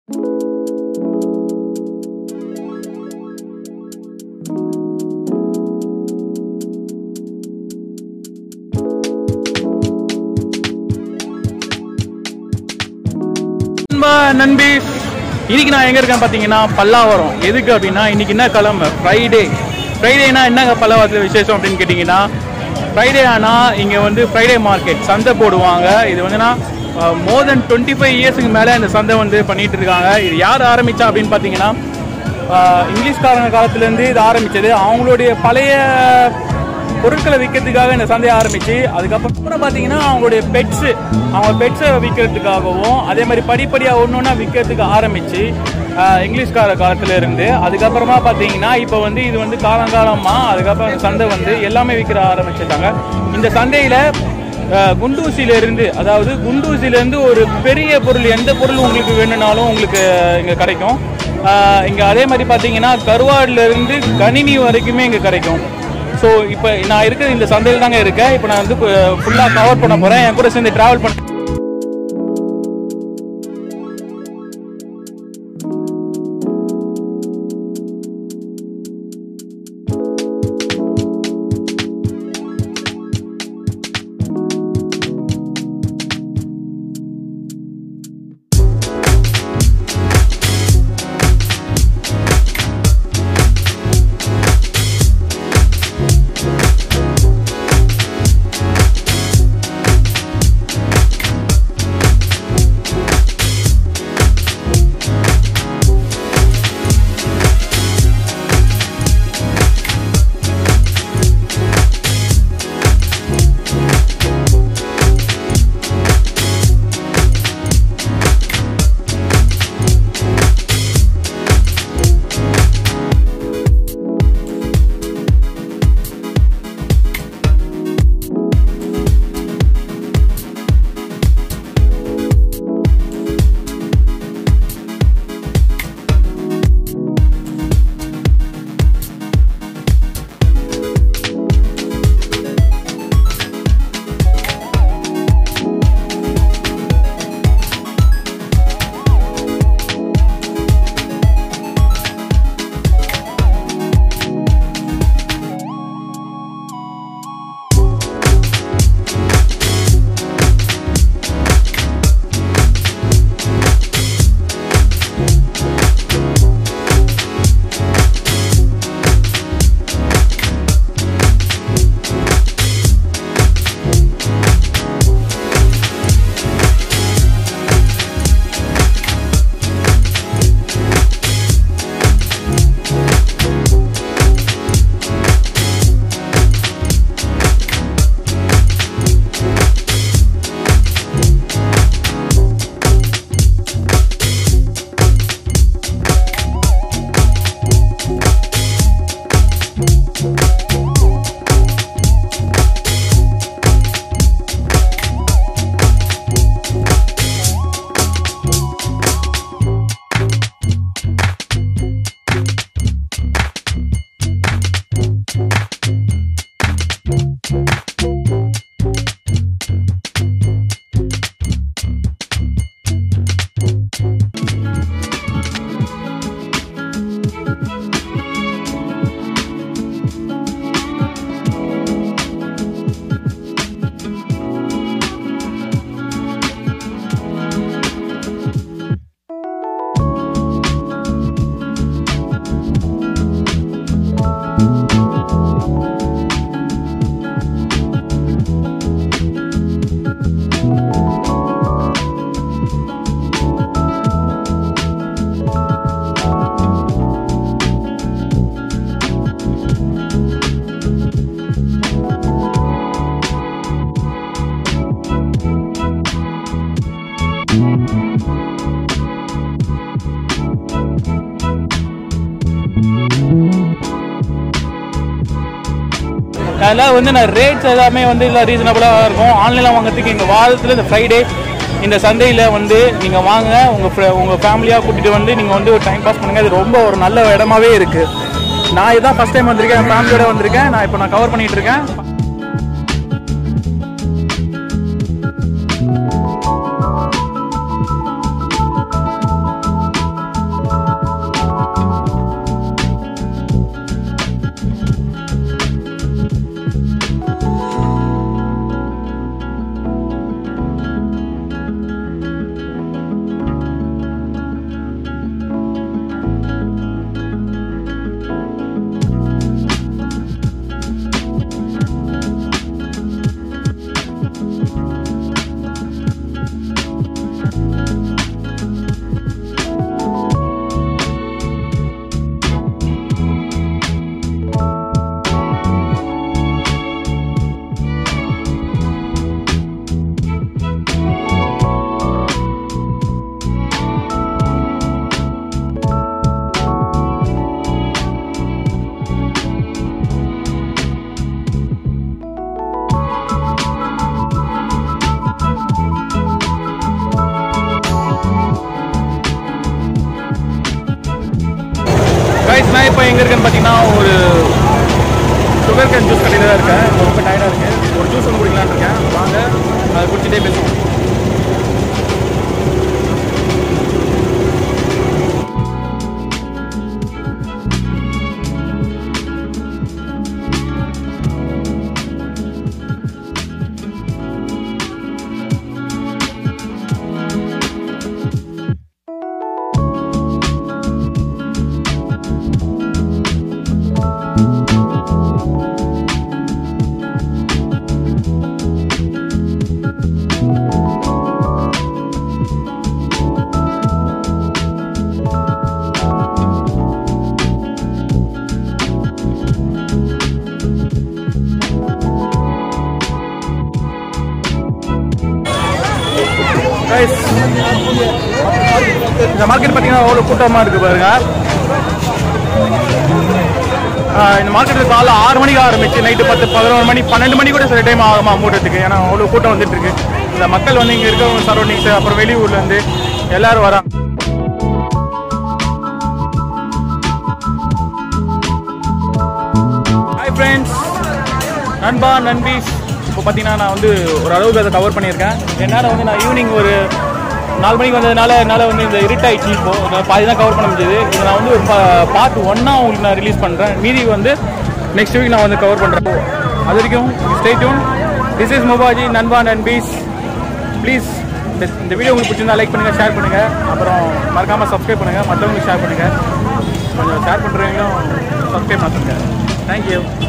நண்பா நண்பி இன்னைக்கு நான் எங்க இருக்கேன் பாத்தீங்கன்னா பல்லாவரம் எதுக்கு அப்படின்னா இன்னைக்கு என்ன கிழமை ஃப்ரைடே ஃப்ரைடேனா என்னங்க பல்லாவரத்தில் விசேஷம் அப்படின்னு கேட்டிங்கன்னா ஃப்ரைடே ஆனால் இங்கே வந்து ஃப்ரைடே மார்க்கெட் சந்தை போடுவாங்க இது வந்துன்னா மோர் தென் டுவெண்ட்டி ஃபைவ் இயர்ஸுக்கு மேலே இந்த சந்தை வந்து பண்ணிட்டு இருக்காங்க இது யார் ஆரம்பிச்சா அப்படின்னு பார்த்தீங்கன்னா ஆஹ் இங்கிலீஷ்காரங்க காலத்துலேருந்து இது ஆரம்பிச்சது அவங்களுடைய பழைய பொருட்களை விற்கிறதுக்காக இந்த சந்தையை ஆரம்பிச்சு அதுக்கப்புறம் பார்த்தீங்கன்னா அவங்களுடைய பெட்ஸு அவங்க பெட்ஸை விற்கிறதுக்காகவும் அதே மாதிரி படிப்படியாக ஒன்று ஒன்றா விற்கிறதுக்கு ஆரம்பிச்சு ஆஹ் இங்கிலீஷ்கார காலத்துல இருந்து அதுக்கப்புறமா பார்த்தீங்கன்னா இப்போ வந்து இது வந்து காலங்காலமாக அதுக்கப்புறம் இந்த சந்தை வந்து எல்லாமே விற்கிற ஆரம்பிச்சிட்டாங்க இந்த சந்தையில் குண்டூசியில இருந்து அதாவது குண்டூசியில இருந்து ஒரு பெரிய பொருள் எந்த பொருள் உங்களுக்கு வேணும்னாலும் உங்களுக்கு இங்க கிடைக்கும் ஆஹ் இங்க அதே மாதிரி பாத்தீங்கன்னா கருவாடுல இருந்து கணினி வரைக்குமே இங்க கிடைக்கும் ஸோ இப்போ நான் இருக்கிற இந்த சந்தையில் தாங்க இருக்கேன் இப்போ நான் வந்து ஃபுல்லாக கவர் பண்ண போறேன் என் கூட சேர்ந்து டிராவல் பண்ண அதெல்லாம் வந்து நான் ரேட்ஸ் எல்லாமே வந்து இல்லை ரீசனபுளாக இருக்கும் ஆன்லைனில் வாங்குறதுக்கு எங்கள் வாரத்தில் இந்த ஃப்ரைடே இந்த சந்தையில் வந்து நீங்கள் வாங்க உங்கள் உங்கள் ஃபேமிலியாக கூட்டிகிட்டு வந்து நீங்கள் வந்து ஒரு டைம் பாஸ் பண்ணுங்கள் இது ரொம்ப ஒரு நல்ல இடமாவே இருக்குது நான் இதான் ஃபஸ்ட் டைம் வந்திருக்கேன் என் ஃபேமிலியோட வந்திருக்கேன் நான் இப்போ நான் கவர் பண்ணிகிட்டு இருக்கேன் நான் இப்போ எங்கே இருக்கேன்னு பார்த்தீங்கன்னா ஒரு சுகர் கேன் ஜூஸ் கடையில் தான் இருக்கேன் ரொம்ப டயர்டாக இருக்குது ஒரு ஜூஸ் ஒன்று குடிக்கலான்னு இருக்கேன் வாங்க அதை குடிச்சிட்டே பேசுவோம் Guys, இந்த மார்க்கெட் பார்த்தீங்கன்னா அவ்வளோ கூட்டமாக இருக்குது பாருங்க ஆஹ் இந்த மார்க்கெட் காலைல ஆறு மணிக்கு ஆரம்பிச்சு நைட்டு பத்து பதினோரு மணி பன்னெண்டு மணி கூட சில டைம் ஆகுமா மூடுறதுக்கு ஏன்னா அவ்வளோ கூட்டம் வந்துட்டு இருக்கு இந்த மக்கள் வந்து இங்கே இருக்கவங்க சரௌண்டிங்ஸ் அப்புறம் வெளியூர்லேருந்து எல்லாரும் வராங்க ஹாய் ஃப்ரெண்ட்ஸ் நண்பா நண்பீஸ் இப்போ பார்த்தீங்கன்னா நான் வந்து ஒரு அளவுக்கு அதை கவர் பண்ணியிருக்கேன் என்னால் வந்து நான் ஈவினிங் ஒரு நாலு மணிக்கு வந்ததுனால என்னால் வந்து இந்த இருட்டாயிடுச்சு இப்போ நான் பாதி தான் கவர் பண்ண முடிஞ்சது இது நான் வந்து ஒரு பார்ட் ஒன்னா உங்களுக்கு நான் ரிலீஸ் பண்ணுறேன் மீதி வந்து நெக்ஸ்ட் வீக் நான் வந்து கவர் பண்ணுறேன் அது வரைக்கும் ஸ்டே டியூன் திஸ் இஸ் மொபாஜி நண்பா நண்பீஸ் ப்ளீஸ் இந்த வீடியோ உங்களுக்கு பிடிச்சிருந்தா லைக் பண்ணுங்கள் ஷேர் பண்ணுங்கள் அப்புறம் மறக்காமல் சப்ஸ்கிரைப் பண்ணுங்கள் மற்றவங்களுக்கு ஷேர் பண்ணுங்கள் கொஞ்சம் ஷேர் பண்ணுறவங்களும் சப்ஸ்கிரைப் பண்ணுங்க தேங்க்யூ